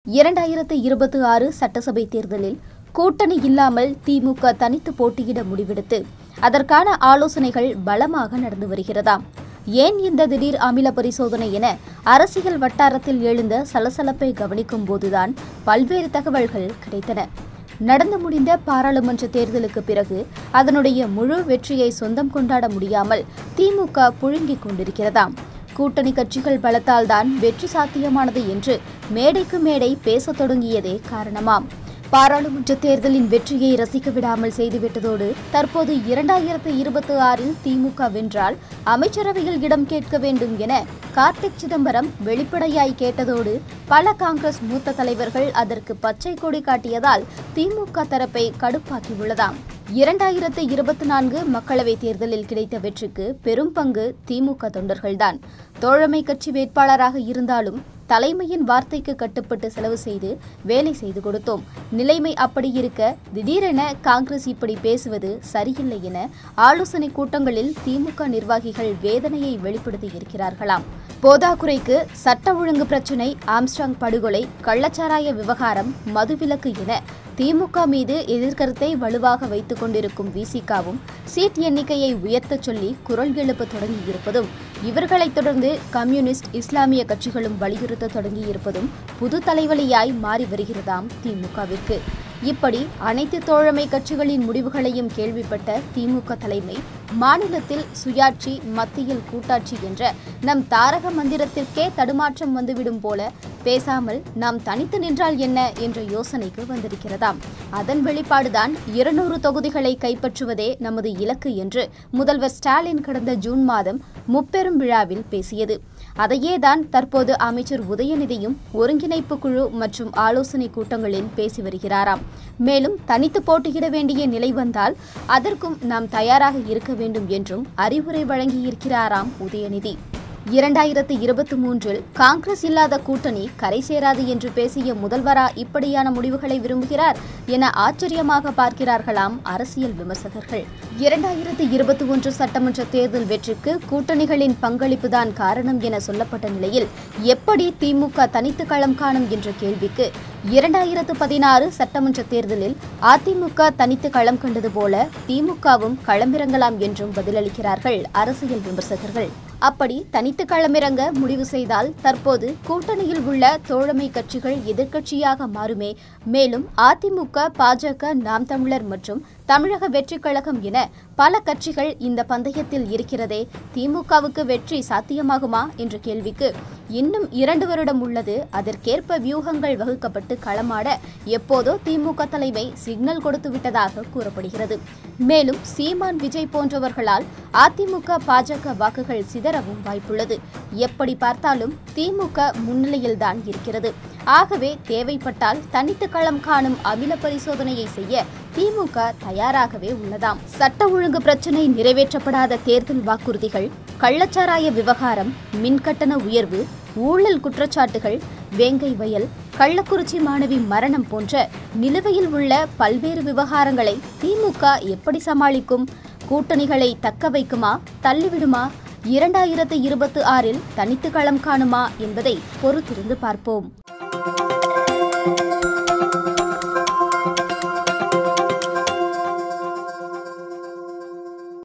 இரண்டாயிரத்து இருபத்தி ஆறு சட்டசபை தேர்தலில் கூட்டணி இல்லாமல் திமுக தனித்து போட்டியிட முடிவெடுத்து அதற்கான ஆலோசனைகள் பலமாக நடந்து வருகிறதாம் ஏன் இந்த திடீர் அமில பரிசோதனை என அரசியல் வட்டாரத்தில் எழுந்த சலசலப்பை கவனிக்கும் போதுதான் பல்வேறு தகவல்கள் கிடைத்தன நடந்து முடிந்த பாராளுமன்ற தேர்தலுக்கு பிறகு அதனுடைய முழு வெற்றியை சொந்தம் கொண்டாட முடியாமல் திமுக புழுங்கிக் கொண்டிருக்கிறதாம் கூட்டணி கட்சிகள் பலத்தால் தான் வெற்றி சாத்தியமானது என்று மேடைக்கு மேடை பேசத் தொடங்கியதே காரணமாம் பாராளுமன்ற தேர்தலின் வெற்றியை ரசிக்க விடாமல் செய்துவிட்டதோடு தற்போது இரண்டாயிரத்து இருபத்தி ஆறில் திமுக வென்றால் அமைச்சரவையில் இடம் கேட்க வேண்டும் என கார்த்திக் சிதம்பரம் வெளிப்படையாய் கேட்டதோடு பல காங்கிரஸ் மூத்த தலைவர்கள் அதற்கு பச்சை கொடி காட்டியதால் திமுக தரப்பை கடுப்பாக்கியுள்ளதாம் இரண்டாயிரத்து இருபத்தி நான்கு மக்களவைத் தேர்தலில் கிடைத்த வெற்றிக்கு பெரும் பங்கு திமுக தொண்டர்கள்தான் தோழமை கட்சி வேட்பாளராக இருந்தாலும் தலைமையின் வார்த்தைக்கு கட்டுப்பட்டு செலவு செய்து வேலை செய்து கொடுத்தோம் நிலைமை அப்படி இருக்க திடீரென காங்கிரஸ் இப்படி பேசுவது சரியில்லை என ஆலோசனை கூட்டங்களில் திமுக நிர்வாகிகள் வேதனையை வெளிப்படுத்தி இருக்கிறார்களாம் போதாக்குறைக்கு சட்ட ஒழுங்கு பிரச்சினை ஆம்ஸ்ட்ராங் படுகொலை கள்ளச்சாராய விவகாரம் மதுவிலக்கு என திமுக மீது எதிர்கருத்தை வலுவாக வைத்துக் கொண்டிருக்கும் விசிகாவும் சீட் எண்ணிக்கையை உயர்த்தச் சொல்லி குரல் எழுப்ப தொடங்கியிருப்பதும் இவர்களைத் தொடர்ந்து கம்யூனிஸ்ட் இஸ்லாமிய கட்சிகளும் வலியுறுத்த தொடங்கியிருப்பதும் புது தலைவலியாய் மாறி வருகிறதாம் திமுகவிற்கு இப்படி அனைத்து தோழமை கட்சிகளின் முடிவுகளையும் கேள்விப்பட்ட திமுக தலைமை மாநிலத்தில் சுயாட்சி மத்தியில் கூட்டாட்சி என்ற நம் தாரக மந்திரத்திற்கே தடுமாற்றம் வந்துவிடும் போல பேசாமல் நாம் தனித்து நின்றால் என்ன என்ற யோசனைக்கு வந்திருக்கிறதாம் அதன் வெளிப்பாடுதான் இருநூறு தொகுதிகளை கைப்பற்றுவதே நமது இலக்கு என்று முதல்வர் ஸ்டாலின் கடந்த ஜூன் மாதம் முப்பெரும் விழாவில் பேசியது அதையே தான் தற்போது அமைச்சர் உதயநிதியும் ஒருங்கிணைப்பு குழு மற்றும் ஆலோசனை கூட்டங்களில் பேசி வருகிறாராம் மேலும் தனித்து போட்டியிட வேண்டிய நிலை வந்தால் அதற்கும் நாம் தயாராக இருக்க வேண்டும் என்றும் அறிவுரை வழங்கியிருக்கிறாராம் உதயநிதி இரண்டாயிரத்து இருபத்தி மூன்றில் காங்கிரஸ் இல்லாத கூட்டணி கரை சேராது என்று பேசிய முதல்வரா இப்படியான முடிவுகளை விரும்புகிறார் என ஆச்சரியமாக பார்க்கிறார்களாம் அரசியல் விமர்சகர்கள் இரண்டாயிரத்து இருபத்தி ஒன்று சட்டமன்ற தேர்தல் வெற்றிக்கு கூட்டணிகளின் பங்களிப்புதான் காரணம் என சொல்லப்பட்ட நிலையில் எப்படி திமுக தனித்து களம் காணும் என்ற கேள்விக்கு இரண்டாயிரத்து பதினாறு சட்டமன்ற தேர்தலில் அதிமுக தனித்து களம் கண்டது போல திமுகவும் களமிறங்கலாம் என்றும் பதிலளிக்கிறார்கள் அரசியல் விமர்சகர்கள் அப்படி தனித்து களமிறங்க முடிவு செய்தால் தற்போது கூட்டணியில் உள்ள தோழமை கட்சிகள் எதிர்க்கட்சியாக மாறுமே மேலும் அதிமுக பாஜக நாம் தமிழர் மற்றும் தமிழக வெற்றிக் கழகம் என பல கட்சிகள் இந்த பந்தயத்தில் இருக்கிறதே திமுகவுக்கு வெற்றி சாத்தியமாகுமா என்ற கேள்விக்கு இன்னும் இரண்டு வருடம் உள்ளது அதற்கேற்ப வியூகங்கள் வகுக்கப்பட்டு களமாட எப்போதோ திமுக தலைமை சிக்னல் கொடுத்து விட்டதாக கூறப்படுகிறது மேலும் சீமான் விஜய் போன்றவர்களால் அதிமுக பாஜக வாக்குகள் சிதறவும் வாய்ப்புள்ளது எப்படி பார்த்தாலும் திமுக முன்னிலையில்தான் இருக்கிறது ஆகவே தேவைப்பட்டால் தனித்து களம் காணும் அமில பரிசோதனையை செய்ய திமுக தயாராகவே உள்ளதாம் சட்ட ஒழுங்கு பிரச்சினை நிறைவேற்றப்படாத தேர்தல் வாக்குறுதிகள் கள்ளச்சாராய விவகாரம் மின்கட்டண உயர்வு ஊழல் குற்றச்சாட்டுகள் வேங்கை வயல் கள்ளக்குறிச்சி மாணவி மரணம் போன்ற நிலுவையில் உள்ள பல்வேறு விவகாரங்களை திமுக எப்படி சமாளிக்கும் கூட்டணிகளை தக்க வைக்குமா தள்ளிவிடுமா இரண்டாயிரத்து இருபத்தி ஆறில் தனித்து களம் காணுமா என்பதை பொறுத்திருந்து பார்ப்போம்